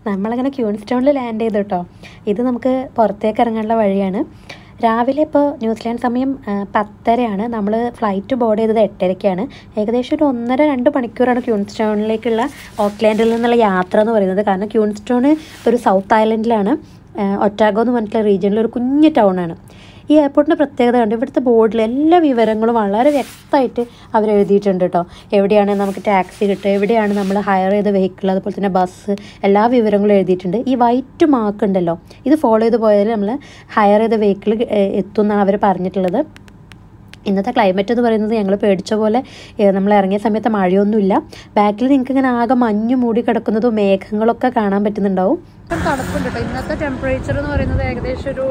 നമ്മളങ്ങനെ ക്യൂൺസ്റ്റോണിൽ ലാൻഡ് ചെയ്തു കേട്ടോ ഇത് നമുക്ക് പുറത്തേക്ക് ഇറങ്ങാനുള്ള വഴിയാണ് രാവിലെ ഇപ്പോൾ ന്യൂസിലാൻഡ് സമയം ആ, പത്തരയാണ് നമ്മൾ ഫ്ലൈറ്റ് ബോർഡ് ചെയ്തത് എട്ടരയ്ക്കാണ് ഏകദേശം ഒരു ഒന്നര രണ്ട് മണിക്കൂറാണ് ക്യൂൺസ്റ്റോണിലേക്കുള്ള ഓക്ലാൻഡിൽ നിന്നുള്ള യാത്ര എന്ന് പറയുന്നത് കാരണം ക്യൂൺസ്റ്റോൺ ഒരു സൗത്ത് ഐലൻഡിലാണ് ആ, ഒറ്റാഗോ എന്ന് പറഞ്ഞിട്ടുള്ള റീജിയനിൽ ഒരു കുഞ്ഞു ടൗണാണ് ഈ എയർപോർട്ടിൻ്റെ പ്രത്യേകത ഉണ്ട് ഇവിടുത്തെ ബോർഡിൽ എല്ലാ വിവരങ്ങളും വളരെ വ്യക്തമായിട്ട് അവർ എഴുതിയിട്ടുണ്ട് കേട്ടോ എവിടെയാണ് നമുക്ക് ടാക്സി കിട്ടുക എവിടെയാണ് നമ്മൾ ഹയർ ചെയ്ത വെഹിക്കിൾ അതുപോലെ തന്നെ ബസ് എല്ലാ വിവരങ്ങളും എഴുതിയിട്ടുണ്ട് ഈ വൈറ്റ് മാർക്ക് ഉണ്ടല്ലോ ഇത് ഫോളോ ചെയ്ത് പോയാൽ നമ്മൾ ഹയർ ചെയ്ത വെഹിക്കിൾ എത്തും എന്നാണ് അവർ പറഞ്ഞിട്ടുള്ളത് ഇന്നത്തെ ക്ലൈമറ്റ് എന്ന് പറയുന്നത് ഞങ്ങൾ പേടിച്ച പോലെ ഏ, നമ്മൾ ഇറങ്ങിയ സമയത്ത് മഴയൊന്നുമില്ല ബാക്കിൽ നിങ്ങൾക്ക് ഇങ്ങനെ ആകെ മഞ്ഞ് മൂടി കിടക്കുന്നതും മേഘങ്ങളൊക്കെ കാണാൻ പറ്റുന്നുണ്ടാവും തണുപ്പുണ്ട് കേട്ടോ ഇന്നത്തെ ടെമ്പറേച്ചർ എന്ന് പറയുന്നത് ഏകദേശം ഒരു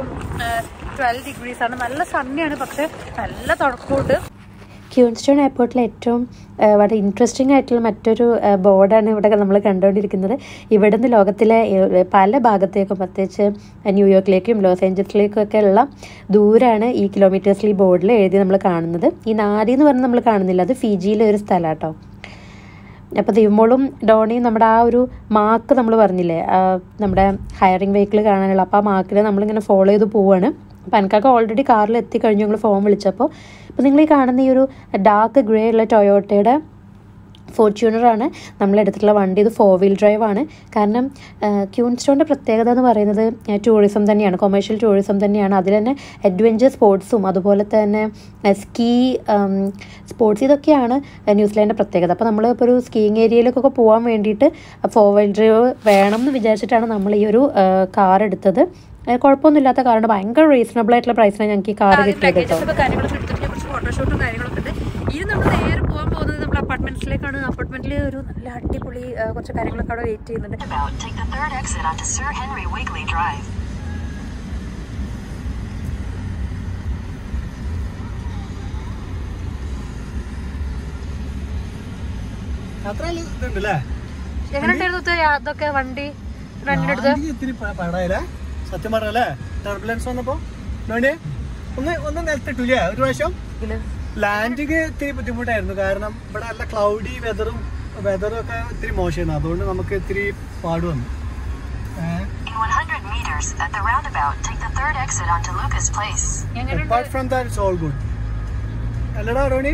ട്വൽവ് ഡിഗ്രീസ് ആണ് നല്ല സണ്ണിയാണ് പക്ഷെ നല്ല തണുപ്പുണ്ട് ക്യൂൺസ്റ്റോൺ എയർപോർട്ടിൽ ഏറ്റവും ആ, വളരെ ഇൻട്രസ്റ്റിംഗ് ആയിട്ടുള്ള മറ്റൊരു ആ, ബോർഡാണ് ഇവിടെ നമ്മൾ കണ്ടുകൊണ്ടിരിക്കുന്നത് ഇവിടെ നിന്ന് ലോകത്തിലെ ഏ, പല ഭാഗത്തേക്കും പ്രത്യേകിച്ച് ന്യൂയോർക്കിലേക്കും ലോസ് ഏഞ്ചൽസിലേക്കും ഒക്കെ ഉള്ള ദൂരാണ് ഈ കിലോമീറ്റേഴ്സിൽ ഈ ബോർഡിൽ എഴുതി നമ്മൾ കാണുന്നത് ഈ നാരി എന്ന് പറഞ്ഞാൽ നമ്മൾ കാണുന്നില്ല അത് ഫിജിയിലെ ഒരു സ്ഥലം കേട്ടോ അപ്പോൾ ദിവമോളും ഡോണിയും നമ്മുടെ ആ ഒരു മാർക്ക് നമ്മൾ പറഞ്ഞില്ലേ ആ, നമ്മുടെ ഹയറിംഗ് വെഹിക്കിൾ കാണാനുള്ള അപ്പോൾ ആ മാർക്കിൽ നമ്മളിങ്ങനെ ഫോളോ ചെയ്ത് പോവാണ് അപ്പോൾ എനിക്കൊക്കെ ഓൾറെഡി കാറിൽ എത്തിക്കഴിഞ്ഞു ഞങ്ങൾ ഫോൺ വിളിച്ചപ്പോൾ അപ്പോൾ നിങ്ങൾ ഈ കാണുന്ന ഈ ഒരു ഡാർക്ക് ഗ്രേ ഉള്ള ടൊയോട്ടയുടെ ഫോർച്യൂണറാണ് നമ്മൾ എടുത്തിട്ടുള്ള വണ്ടി ഇത് ഫോർ വീൽ ഡ്രൈവ് ആണ് കാരണം ക്യൂൺസ്റ്റോണിൻ്റെ പ്രത്യേകത എന്ന് പറയുന്നത് ടൂറിസം തന്നെയാണ് കൊമേഴ്ഷ്യൽ ടൂറിസം തന്നെയാണ് അതിൽ തന്നെ അഡ്വഞ്ചർ സ്പോർട്സും അതുപോലെ തന്നെ സ്കീ സ്പോർട്സ് ഇതൊക്കെയാണ് ന്യൂസിലാൻഡിൻ്റെ പ്രത്യേകത അപ്പോൾ നമ്മൾ ഇപ്പോൾ ഒരു സ്കീയിങ് ഏരിയയിലേക്കൊക്കെ പോകാൻ വേണ്ടിയിട്ട് ഫോർ വീൽ ഡ്രൈവ് വേണം എന്ന് വിചാരിച്ചിട്ടാണ് നമ്മൾ ഈ ഒരു കാർ എടുത്തത് ഏഹ് കുഴപ്പമൊന്നുമില്ലാത്ത കാറാണ് ഭയങ്കര റീസണബിൾ ആയിട്ടുള്ള പ്രൈസിനാണ് ഞങ്ങൾക്ക് ഈ കാർ കിട്ടിയത് കേട്ടോ പാക്കേജസ് കാര്യങ്ങളൊക്കെ എടുത്തിട്ട് കുറച്ച് ഫോട്ടോഷൂട്ടും കാര്യങ്ങളൊക്കെ ഉണ്ട് ഇനി നമ്മൾ നേരെ പോകാൻ പോകുന്നത് നമ്മൾ അപ്പാർട്ട്മെന്റ്സിലേക്കാണ് അപ്പാർട്ട്മെന്റിൽ ഒരു നല്ല അടിപൊളി ആ, കുറച്ച് കാര്യങ്ങളൊക്കെ അവിടെ വെയിറ്റ് ചെയ്യുന്നുണ്ട് About take the third exit onto Sir Henry Wigley Drive. അത്ര ഇതുണ്ടല്ലേ എങ്ങനെ ഉണ്ടായിരുന്നു അതൊക്കെ വണ്ടി റെന്റിനെടുത്ത് ആദ്യം ഇത്തിരി പ- പാടായില്ലേ സത്യം പറഞ്ഞല്ലേ ടർബുലൻസ് വന്നപ്പോ നോണിയെ ഒന്ന് ഒന്ന് നിലത്തിട്ടില്ലേ ഒരു പ്രാവശ്യം ലാൻഡിങ് ഇത്തിരി ബുദ്ധിമുട്ടായിരുന്നു കാരണം ഇവിടെ നല്ല ക്ലൗഡി വെതറും വെതറും ഒക്കെ ഇത്തിരി മോശമായിരുന്നു അതുകൊണ്ട് നമുക്ക് ഇത്തിരി പാട് വന്നു ഏഹ് In 100 meters, at the roundabout, take the third exit onto Lucas Place. apart from that it's all good അല്ലടാ റോണി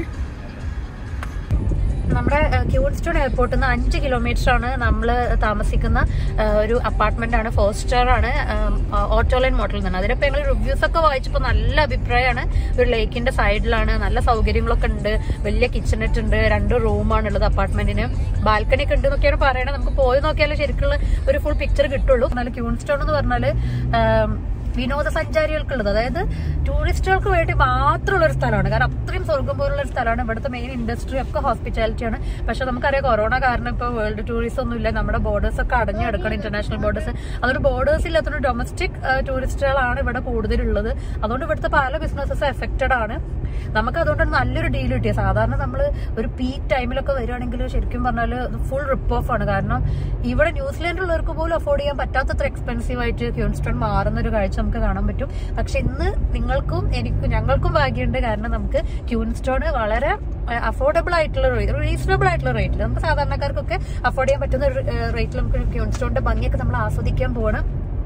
നമ്മുടെ ക്യൂൺസ്റ്റോൺ എയർപോർട്ടിൽ നിന്ന് അഞ്ച് കിലോമീറ്റർ ആണ് നമ്മൾ താമസിക്കുന്ന ആ, ഒരു അപ്പാർട്ട്മെന്റ് ആണ് ഫോർ സ്റ്റാർ ആണ് ഓട്ടോലൈൻ മോഡലിൽ നിന്ന് അതിനിപ്പോ ഞങ്ങൾ റിവ്യൂസ് ഒക്കെ വായിച്ചപ്പോൾ നല്ല അഭിപ്രായമാണ് ഒരു ലേക്കിന്റെ സൈഡിലാണ് നല്ല സൗകര്യങ്ങളൊക്കെ ഉണ്ട് വലിയ കിച്ചണറ്റ് ഉണ്ട് രണ്ട് റൂമാണ് ഉള്ളത് അപ്പാർട്ട്മെന്റിന് ബാൽക്കണി ഒക്കെ ഉണ്ട് എന്നൊക്കെയാണ് പറയണത് നമുക്ക് പോയി നോക്കിയാലേ ശരിക്കുള്ള ഒരു ഫുൾ പിക്ചർ കിട്ടുള്ളൂ എന്നാൽ ക്യൂൺസ്റ്റോൺ എന്ന് പറഞ്ഞാല് ആം, വിനോദസഞ്ചാരികൾക്കുള്ളത് അതായത് ടൂറിസ്റ്റുകൾക്ക് വേണ്ടി മാത്രമുള്ള ഒരു സ്ഥലമാണ് കാരണം അത്രയും സ്വർഗം പോലുള്ള ഒരു സ്ഥലമാണ് ഇവിടുത്തെ മെയിൻ ഇൻഡസ്ട്രി ഒക്കെ ഹോസ്പിറ്റാലിറ്റി ആണ് പക്ഷെ നമുക്കറിയാം കൊറോണ കാരണം ഇപ്പോൾ വേൾഡ് ടൂറിസം ഒന്നും ഇല്ല നമ്മുടെ ബോർഡേഴ്സ് ഒക്കെ അടഞ്ഞു കിടക്കണം ഇന്റർനാഷണൽ ബോർഡേഴ്സ് അതൊരു ബോർഡേഴ്സ് ഇല്ലാത്തൊരു ഡൊമസ്റ്റിക് ടൂറിസ്റ്റുകളാണ് ഇവിടെ കൂടുതലുള്ളത് അതുകൊണ്ട് ഇവിടുത്തെ പല ബിസിനസ്സസ് എഫക്റ്റഡ് ആണ് നമുക്ക് അതുകൊണ്ട് നല്ലൊരു ഡീൽ കിട്ടിയ സാധാരണ നമ്മൾ ഒരു പീക്ക് ടൈമിലൊക്കെ വരികയാണെങ്കിൽ ശരിക്കും പറഞ്ഞാൽ ഫുൾ റിപ്പ് ഓഫ് ആണ് കാരണം ഇവിടെ ന്യൂസിലാൻഡിലുള്ളവർക്ക് പോലും അഫോർഡ് ചെയ്യാൻ പറ്റാത്തത്ര എക്സ്പെൻസീവ് ആയിട്ട് ക്യൂൺസ്റ്റോൺ മാറുന്ന ഒരു കാഴ്ച നമുക്ക് കാണാൻ പറ്റും പക്ഷെ ഇന്ന് നിങ്ങൾക്കും എനിക്കും ഞങ്ങൾക്കും ഭാഗ്യമുണ്ട് കാരണം നമുക്ക് ക്യൂൺസ്റ്റോൺ വളരെ അഫോർഡബിൾ ആയിട്ടുള്ള റീസണബിൾ ആയിട്ടുള്ള റേറ്റിൽ നമുക്ക് സാധാരണക്കാർക്കൊക്കെ അഫോർഡ് ചെയ്യാൻ പറ്റുന്ന ഒരു റേറ്റിൽ നമുക്ക് ക്യൂൺസ്റ്റോണിന്റെ ഭംഗിയൊക്കെ നമ്മൾ ആസ്വദിക്കാൻ പോകണം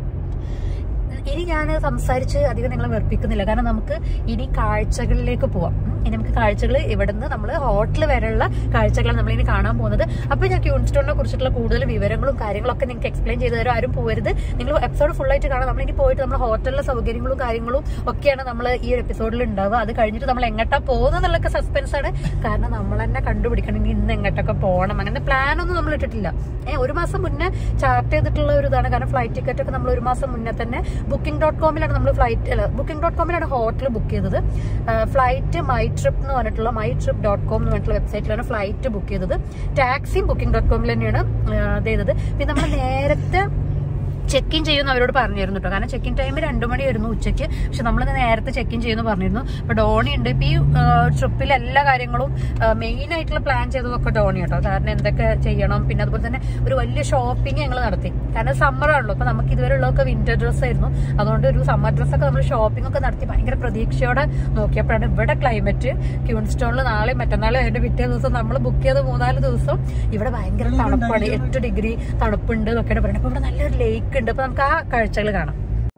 ഇനി ഞാൻ സംസാരിച്ച് അധികം നിങ്ങളെ വെറുപ്പിക്കുന്നില്ല കാരണം നമുക്ക് ഇനി കാഴ്ചകളിലേക്ക് പോവാം ഉം. ഇനി നമുക്ക് കാഴ്ചകൾ ഇവിടുന്ന് നമ്മൾ ഹോട്ടൽ വരെയുള്ള കാഴ്ചകളാണ് നമ്മൾ ഇനി കാണാൻ പോകുന്നത് അപ്പൊ ഞാൻ ക്യൂൺസ്റ്റോണിനെ കുറിച്ചിട്ടുള്ള കൂടുതൽ വിവരങ്ങളും കാര്യങ്ങളൊക്കെ നിങ്ങൾക്ക് എക്സ്പ്ലെയിൻ ചെയ്തു തരാം ആരും പോകരുത് നിങ്ങൾ എപ്പിസോഡ് ഫുൾ ആയിട്ട് കാണാം നമ്മളിനി പോയിട്ട് നമ്മൾ ഹോട്ടലിലെ സൗകര്യങ്ങളും കാര്യങ്ങളും ഒക്കെയാണ് നമ്മൾ ഈ ഒരു എപ്പിസോഡിൽ ഉണ്ടാവുക അത് കഴിഞ്ഞിട്ട് നമ്മൾ എങ്ങോട്ടാ പോകുന്നത് എന്നുള്ളൊക്കെ സസ്പെൻസ് ആണ് കാരണം നമ്മൾ തന്നെ കണ്ടുപിടിക്കണം ഇനി ഇന്ന് എങ്ങോട്ടൊക്കെ പോകണം അങ്ങനെ പ്ലാൻ ഒന്നും നമ്മൾ ഇട്ടിട്ടില്ല ഏഹ് ഒരു മാസം മുന്നേ ചാർട്ട് ചെയ്തിട്ടുള്ള ഒരു ഇതാണ് കാരണം ഫ്ലൈറ്റ് ടിക്കറ്റ് ഒക്കെ നമ്മൾ ഒരു മാസം മുന്നേ തന്നെ ബുക്കിംഗ് ഡോട്ട് കോമിലാണ് നമ്മൾ ഫ്ലൈറ്റ് അല്ല ബുക്കിംഗ് ഡോട്ട് കോമിലാണ് ഹോട്ടൽ ബുക്ക് ചെയ്തത് ഫ്ലൈറ്റ് മൈ ട്രിപ്പ് എന്ന് പറഞ്ഞിട്ടുള്ള മൈ ട്രിപ്പ് ഡോട്ട് കോം എന്ന് പറഞ്ഞിട്ടുള്ള വെബ്സൈറ്റിലാണ് ഫ്ലൈറ്റ് ബുക്ക് ചെയ്തത് ടാക്സിയും ബുക്കിംഗ് ഡോട്ട് കോമിൽ തന്നെയാണ് ആ, ഇത് ചെയ്തത് പിന്നെ നമ്മൾ നേരത്തെ ചെക്ക് ഇൻ ചെയ്യുമെന്ന് അവരോട് പറഞ്ഞിരുന്നു കേട്ടോ കാരണം ചെക്ക് ഇൻ ടൈം രണ്ടു മണിയായിരുന്നു ഉച്ചയ്ക്ക് പക്ഷെ നമ്മൾ നേരത്തെ ചെക്ക് ഇൻ ചെയ്യുമെന്ന് പറഞ്ഞിരുന്നു അപ്പൊ ഡോണി ഉണ്ട് ഇപ്പൊ ഈ ട്രിപ്പിലെ എല്ലാ കാര്യങ്ങളും മെയിൻ ആയിട്ടുള്ള പ്ലാൻ ചെയ്തതൊക്കെ ഡോണി കേട്ടോ കാരണം എന്തൊക്കെ ചെയ്യണം പിന്നെ അതുപോലെ തന്നെ ഒരു വലിയ ഷോപ്പിംഗ് ഞങ്ങൾ നടത്തി കാരണം സമ്മർ ആണല്ലോ അപ്പൊ നമുക്ക് ഇതുവരെ ഉള്ളതൊക്കെ വിന്റർ ഡ്രസ് ആയിരുന്നു അതുകൊണ്ട് ഒരു സമ്മർ ഡ്രസ്സൊക്കെ നമ്മൾ ഷോപ്പിംഗ് ഒക്കെ നടത്തി ഭയങ്കര പ്രതീക്ഷയോടെ നോക്കിയപ്പോഴാണ് ഇവിടെ ക്ലൈമറ്റ് ക്യൂൺസ്റ്റോണിൽ നാളെ മറ്റന്നാളെ അതിന്റെ പിറ്റേ ദിവസം നമ്മൾ ബുക്ക് ചെയ്ത് മൂന്നാല് ദിവസം ഇവിടെ ഭയങ്കര തണുപ്പാണ് എട്ട് ഡിഗ്രി തണുപ്പുണ്ട് എന്നൊക്കെയാണ് പറയുന്നത് അപ്പൊ ഇവിടെ നല്ലൊരു ലേക്ക് ഉണ്ട് അപ്പൊ നമുക്ക് ആ കാഴ്ചകൾ കാണാം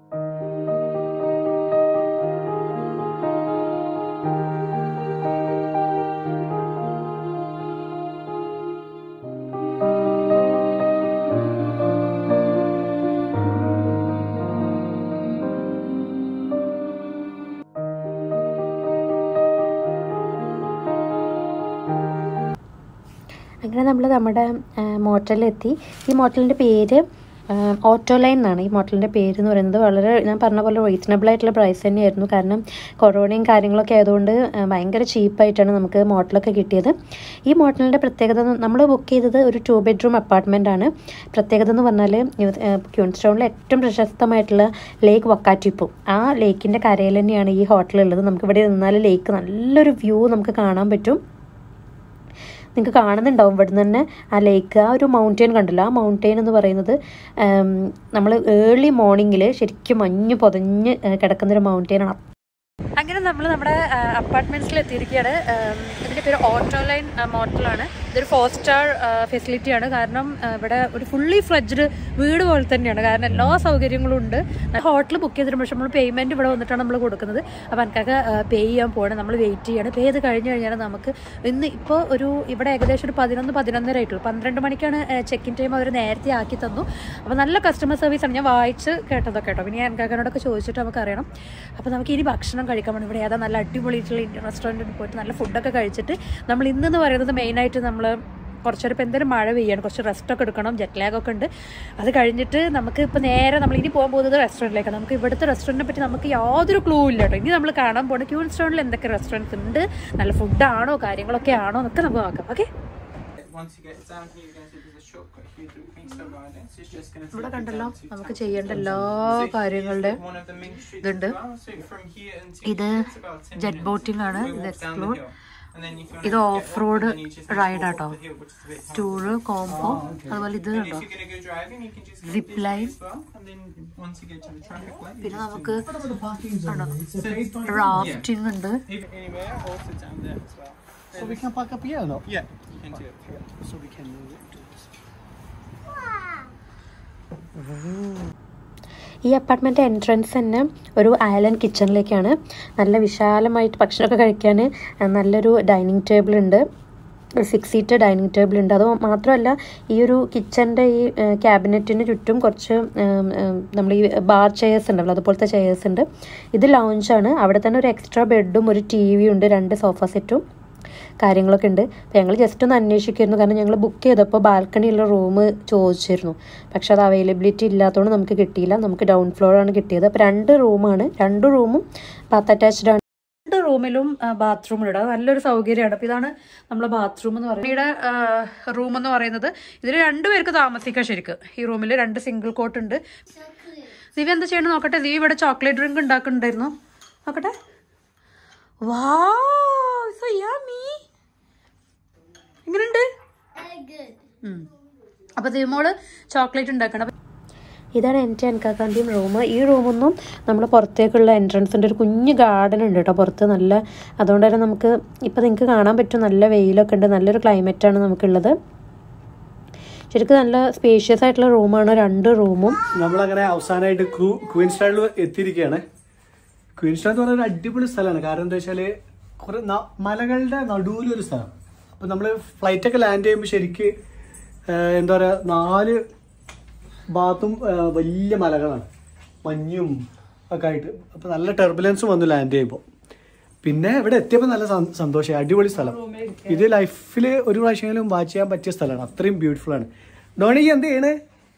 അങ്ങനെ നമ്മൾ നമ്മുടെ മോട്ടലിലെത്തി ഈ മോട്ടലിൻ്റെ പേര് ഓട്ടോലൈൻ എന്നാണ് ഈ മോട്ടലിൻ്റെ പേര് എന്ന് പറയുന്നത് വളരെ ഞാൻ പറഞ്ഞ പോലെ റീസണബിൾ ആയിട്ടുള്ള പ്രൈസ് തന്നെയായിരുന്നു കാരണം കൊറോണയും കാര്യങ്ങളൊക്കെ ആയതുകൊണ്ട് ആ, ഭയങ്കര ചീപ്പായിട്ടാണ് നമുക്ക് മോട്ടലൊക്കെ കിട്ടിയത് ഈ മോട്ടലിൻ്റെ പ്രത്യേകത നമ്മൾ ബുക്ക് ചെയ്തത് ഒരു ടു ബെഡ്റൂം അപ്പാർട്ട്മെൻ്റ് ആണ് പ്രത്യേകത എന്ന് പറഞ്ഞാൽ ക്യൂൺസ്റ്റോണിലെ ഏറ്റവും പ്രശസ്തമായിട്ടുള്ള ലേക്ക് വക്കാറ്റിപ്പു ആ ലേക്കിൻ്റെ കരയിൽ തന്നെയാണ് ഈ ഹോട്ടൽ ഉള്ളത് നമുക്ക് ഇവിടെ നിന്നാൽ ലേക്ക് നല്ലൊരു വ്യൂ നമുക്ക് കാണാൻ പറ്റും നിങ്ങൾക്ക് കാണുന്നുണ്ടാവും ഇവിടുന്ന് തന്നെ ആ ലേക്ക് ആ ഒരു മൗണ്ടെയിൻ കണ്ടല്ലോ ആ മൗണ്ടെയിൻ എന്ന് പറയുന്നത് നമ്മൾ ഏർലി മോർണിംഗിൽ ശരിക്കും മഞ്ഞ് പൊതഞ്ഞ് ഏഹ് കിടക്കുന്നൊരു മൗണ്ടെയിനാണ് അങ്ങനെ നമ്മൾ നമ്മുടെ അപ്പാർട്ട്മെന്റ്സിൽ എത്തിയിരിക്കുകയാണ് ഉം, ഇതിന്റെ പേര് ഓട്ടോലൈൻ മോട്ടലാണ് ഇതൊരു ഫോർ സ്റ്റാർ ഫെസിലിറ്റിയാണ് കാരണം ആ, ഇവിടെ ഒരു ഫുള്ളി ഫ്ലഡ്ജ്ഡ് വീട് പോലെ തന്നെയാണ് കാരണം എല്ലാ സൗകര്യങ്ങളും ഉണ്ട് ഹോട്ടൽ ബുക്ക് ചെയ്തിട്ട് പക്ഷെ നമ്മൾ പേയ്മെന്റ് ഇവിടെ വന്നിട്ടാണ് നമ്മൾ കൊടുക്കുന്നത് അപ്പോൾ എനിക്കൊക്കെ പേ ചെയ്യാൻ പോകണം നമ്മൾ വെയിറ്റ് ചെയ്യാണ് പേ ചെയ്ത് കഴിഞ്ഞ് കഴിഞ്ഞാൽ നമുക്ക് ഇന്ന് ഇപ്പോൾ ഒരു ഇവിടെ ഏകദേശം ഒരു പതിനൊന്ന് പതിനൊന്നര ആയിട്ടുള്ളൂ പന്ത്രണ്ട് മണിക്കാണ് ചെക്ക് ഇൻ ടൈം അവർ നേരത്തെ ആക്കി തന്നു അപ്പോൾ നല്ല കസ്റ്റമർ സർവീസ് ആണ് ഞാൻ വായിച്ച് കേട്ടതൊക്കെ കേട്ടോ പിന്നെ ഞാൻ എനിക്കാക്കനോടൊക്കെ ചോദിച്ചിട്ട് നമുക്ക് അറിയണം അപ്പോൾ നമുക്ക് ഇനി ഭക്ഷണം കഴിക്കാൻ വേണ്ടി ഇവിടെ ഏതാ നല്ല അടിപൊളിയായിട്ടുള്ള ഇന്ത്യൻ റെസ്റ്റോറൻറ്റിൽ പോയിട്ട് നല്ല ഫുഡൊക്കെ കഴിച്ചിട്ട് നമ്മൾ ഇന്നെന്ന് പറയുന്നത് മെയിനായിട്ട് നമ്മൾ കുറച്ചൊരു ഇപ്പം എന്തായാലും മഴ പെയ്യാണ് കുറച്ച് റെസ്റ്റൊക്കെ എടുക്കണം ജെറ്റ് ലാഗ് ഒക്കെ ഉണ്ട് അത് കഴിഞ്ഞിട്ട് നമുക്ക് ഇപ്പോൾ നേരെ നമ്മൾ ഇനി പോകാൻ പോകുന്നത് റെസ്റ്റോറൻറ്റിലേക്കാണ് നമുക്ക് ഇവിടുത്തെ റെസ്റ്റോറൻറ്റിനെ പറ്റി നമുക്ക് യാതൊരു ക്ലൂ ഇല്ല കേട്ടോ ഇനി നമ്മൾ കാണാൻ പോകുന്നത് ക്യൂൺ സ്റ്റോണിൽ എന്തൊക്കെ റെസ്റ്റോറൻറ്റ്സ് ഉണ്ട് നല്ല ഫുഡാണോ കാര്യങ്ങളൊക്കെ ആണോ എന്നൊക്കെ നമുക്ക് നോക്കാം okay Once you get down here, you're going to see there's a shortcut here through Queenstown Gardens. It's just going to ഇവിടെ take you കണ്ടല്ലോ down to നമുക്ക് town. ചെയ്യേണ്ട എല്ലാ So കാര്യങ്ങളുടെ one of the main streets ഇതുണ്ട്. as well. So from here until ഇത് it's about 10 jet minutes. Boating ആണ് We ഇത് walk down the explore hill. And then if you ഇത് wanna get off road off, then you just need to ride walk auto up the hill, which is a bit hard. Tour combo അതുപോലെ ഇത് And കണ്ടോ if you're going to go driving, you can just go Zip this way line. as well. And then once you get to the traffic light, you പിന്നെ just നമുക്ക് turn. Rafting ഉണ്ട് If anywhere, also down there as well. So we can park up here or not? Yeah, you can do it. So we can move it to this. ഈ apartment entrance തന്നെ ഒരു island കിച്ചണിലേക്കാണ് നല്ല വിശാലമായിട്ട് ഭക്ഷണമൊക്കെ കഴിക്കാൻ നല്ലൊരു ഡൈനിങ് ടേബിൾ ഉണ്ട് സിക്സ് സീറ്റ് ഡൈനിങ് ടേബിൾ ഉണ്ട് അത് മാത്രമല്ല ഈ ഒരു കിച്ചൻ്റെ ഈ ക്യാബിനറ്റിന് ചുറ്റും കുറച്ച് ഉം, ഉം, നമ്മൾ ഈ ബാർ ചെയേഴ്സ് ഉണ്ടല്ലോ അതുപോലത്തെ ചെയേഴ്സ് ഉണ്ട് ഇത് ലൗഞ്ചാണ് അവിടെ തന്നെ ഒരു എക്സ്ട്രാ ബെഡും ഒരു ടി വി ഉണ്ട് രണ്ട് സോഫ സെറ്റും കാര്യങ്ങളൊക്കെ ഉണ്ട് അപ്പോൾ ഞങ്ങൾ ജസ്റ്റ് ഒന്ന് അന്വേഷിക്കുമായിരുന്നു കാരണം ഞങ്ങൾ ബുക്ക് ചെയ്തപ്പോൾ ബാൽക്കണിയുള്ള റൂം ചോദിച്ചിരുന്നു പക്ഷെ അത് അവൈലബിലിറ്റി ഇല്ലാത്തതുകൊണ്ട് നമുക്ക് കിട്ടിയില്ല നമുക്ക് ഡൗൺ ഫ്ലോറാണ് കിട്ടിയത് അപ്പോൾ രണ്ട് റൂമാണ് രണ്ട് റൂമും ബാത്ത് അറ്റാച്ച്ഡ് ആണ് രണ്ട് റൂമിലും ബാത്റൂം ഉണ്ട് അത് നല്ലൊരു സൗകര്യമാണ് അപ്പോൾ ഇതാണ് നമ്മളെ ബാത്റൂം എന്ന് പറയുന്നത് ഇവിടെ റൂം എന്ന് പറയുന്നത് ഇതിൽ രണ്ടുപേർക്ക് താമസിക്കാം ശരിക്ക് ഈ റൂമിൽ രണ്ട് സിംഗിൾ കോട്ട് ഉണ്ട് ദിവ്യ എന്താ ചെയ്യണം നോക്കട്ടെ ദിവ്യ ഇവിടെ ചോക്ലേറ്റ് ഡ്രിങ്ക് ഉണ്ടാക്കുന്നുണ്ടായിരുന്നു നോക്കട്ടെ വാ സോ യമി എങ്ങനെയുണ്ട് ഉം. അപ്പൊ ദിവ്യമോള് ചോക്ലേറ്റ് ഉണ്ടാക്കണം അപ്പൊ ഇതാണ് എൻ്റെ അൻകാക്കാൻ്റെയും റൂം ഈ റൂമൊന്നും നമ്മൾ പുറത്തേക്കുള്ള എൻട്രൻസിൻ്റെ ഒരു കുഞ്ഞു ഗാർഡൻ ഉണ്ട് കേട്ടോ പുറത്ത് നല്ല അതുകൊണ്ട് തന്നെ നമുക്ക് ഇപ്പോൾ നിങ്ങൾക്ക് കാണാൻ പറ്റും നല്ല വെയിലൊക്കെ ഉണ്ട് നല്ലൊരു ക്ലൈമറ്റാണ് നമുക്കുള്ളത് ശരിക്കും നല്ല സ്പേഷ്യസ് ആയിട്ടുള്ള റൂമാണ് രണ്ട് റൂമും നമ്മളങ്ങനെ അവസാനമായിട്ട് ക്വീൻസ്റ്റാഡിൽ എത്തിയിരിക്കുകയാണ് ക്വീൻസ്റ്റാഡ് എന്ന് പറയുന്ന ഒരു അടിപൊളി സ്ഥലമാണ് കാരണം എന്താ വെച്ചാല് കുറെ ന- മലകളുടെ നടുവിലൊരു സ്ഥലം അപ്പൊ നമ്മള് ഫ്ലൈറ്റ് ഒക്കെ ലാൻഡ് ചെയ്യുമ്പോൾ ശരിക്ക് ആ, എന്താ പറയാ നാല് ഭാഗത്തും ആ, വലിയ മലകളാണ് മഞ്ഞും ഒക്കെ ആയിട്ട് അപ്പൊ നല്ല ടെർബുലൻസും വന്നു ലാൻഡ് ചെയ്യുമ്പോൾ പിന്നെ ഇവിടെ എത്തിയപ്പോൾ നല്ല സന്തോഷമായി അടിപൊളി സ്ഥലം ഇത് ലൈഫിൽ ഒരു പ്രാവശ്യമെങ്കിലും വാച്ച് ചെയ്യാൻ പറ്റിയ സ്ഥലമാണ് അത്രയും ബ്യൂട്ടിഫുൾ ആണ് ഡോണി എന്ത് ചെയ്യണേ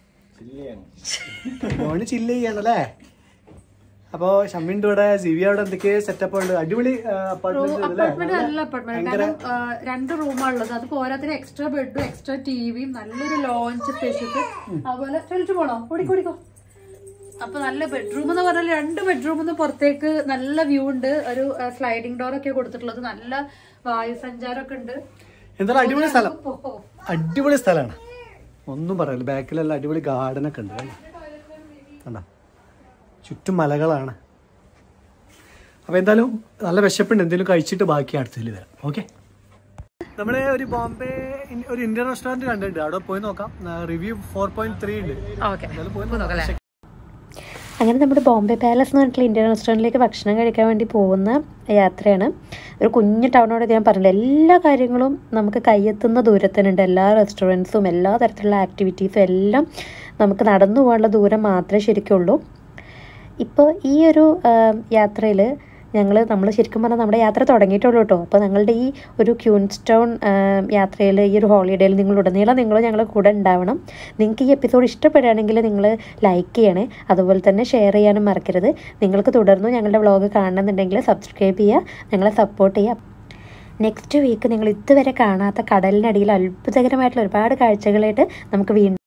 ഡോണി ചില്ല് ചെയ്യണല്ലേ അപ്പോ ഷമ്മിന്റെ ഇവിടെ സിവി അവിടെ എന്തൊക്കെ സെറ്റപ്പ് ഉണ്ട് അടിപൊളി അപ്പാർട്ട്മെന്റ് നല്ല അപ്പാർട്ട്മെന്റ് ഭയങ്കര കാരണം ആ, രണ്ട് റൂമാണുള്ളത് അത് പോരാത്തിന് എക്സ്ട്രാ ബെഡും എക്സ്ട്രാ ടിവിയും നല്ലൊരു ലോഞ്ച് സ്പേഷ്യസ് അതുപോലെ ചൊല്ലിട്ട് പോണോ ഓടിക്കോ ഓടിക്കോ അപ്പൊ നല്ല ബെഡ്റൂം എന്ന് പറഞ്ഞാൽ രണ്ട് ബെഡ്റൂമിൽ നിന്ന് പുറത്തേക്ക് നല്ല വ്യൂ ഉണ്ട് ഒരു സ്ലൈഡിംഗ് ഡോർ ഒക്കെ കൊടുത്തിട്ടുള്ളത് നല്ല വായു സഞ്ചാരമൊക്കെ ഉണ്ട് എന്തായാലും അടിപൊളി സ്ഥലം പോ- അടിപൊളി സ്ഥലമാണ് ഒന്നും പറയില്ല ബാക്കിലെല്ലാം അടിപൊളി ഗാർഡനൊക്കെ ഉണ്ട് കണ്ട ചുറ്റും മലകളാണ് അപ്പോൾ എന്തായാലും നല്ല വിശപ്പുണ്ട് എന്തെങ്കിലും കഴിച്ചിട്ട് ബാക്കി അടുത്തതിൽ വരാം ഓക്കെ നമ്മള് ഒരു ബോംബെ ഇൻ- ഒരു ഇന്ത്യൻ റെസ്റ്റോറന്റ് കണ്ടിട്ടുണ്ട് അവിടെ പോയി നോക്കാം റിവ്യൂ ഫോർ പോയിന്റ് ത്രീ ഉണ്ട് ഓക്കെ എന്തായാലും പോയി നോക്കാം അങ്ങനെ നമ്മുടെ ബോംബെ പാലസ് എന്ന് പറഞ്ഞിട്ടുള്ള ഇന്ത്യൻ റെസ്റ്റോറൻറ്റിലേക്ക് ഭക്ഷണം കഴിക്കാൻ വേണ്ടി പോകുന്ന യാത്രയാണ് ഒരു കുഞ്ഞു ടൗണോട് ഞാൻ പറഞ്ഞില്ല എല്ലാ കാര്യങ്ങളും നമുക്ക് കയ്യെത്തുന്ന ദൂരത്തിനുണ്ട് എല്ലാ റെസ്റ്റോറൻറ്റ്സും എല്ലാ തരത്തിലുള്ള ആക്ടിവിറ്റീസും എല്ലാം നമുക്ക് നടന്നു പോകാനുള്ള ദൂരം മാത്രമേ ശരിക്കുള്ളൂ ഇപ്പോൾ ഈ ഒരു യാത്രയിൽ ഞങ്ങൾ നമ്മൾ ശരിക്കും പറഞ്ഞാൽ നമ്മുടെ യാത്ര തുടങ്ങിയിട്ടുള്ളൂ കേട്ടോ അപ്പോൾ ഞങ്ങളുടെ ഈ ഒരു ക്യൂൻസ്റ്റൗൺ യാത്രയിൽ ഈ ഒരു ഹോളിഡേയിൽ നിങ്ങൾ ഉടനീളം നിങ്ങൾ ഞങ്ങളുടെ കൂടെ ഉണ്ടാവണം നിങ്ങൾക്ക് ഈ എപ്പിസോഡ് ഇഷ്ടപ്പെടുകയാണെങ്കിൽ നിങ്ങൾ ലൈക്ക് ചെയ്യണേ അതുപോലെ തന്നെ ഷെയർ ചെയ്യാനും മറക്കരുത് നിങ്ങൾക്ക് തുടർന്നും ഞങ്ങളുടെ വ്ളോഗ് കാണണമെന്നുണ്ടെങ്കിൽ സബ്സ്ക്രൈബ് ചെയ്യുക ഞങ്ങളെ സപ്പോർട്ട് ചെയ്യുക നെക്സ്റ്റ് വീക്ക് നിങ്ങൾ ഇതുവരെ കാണാത്ത കടലിനടിയിൽ അത്ഭുതകരമായിട്ടുള്ള ഒരുപാട് കാഴ്ചകളായിട്ട് നമുക്ക് വീണ്ടും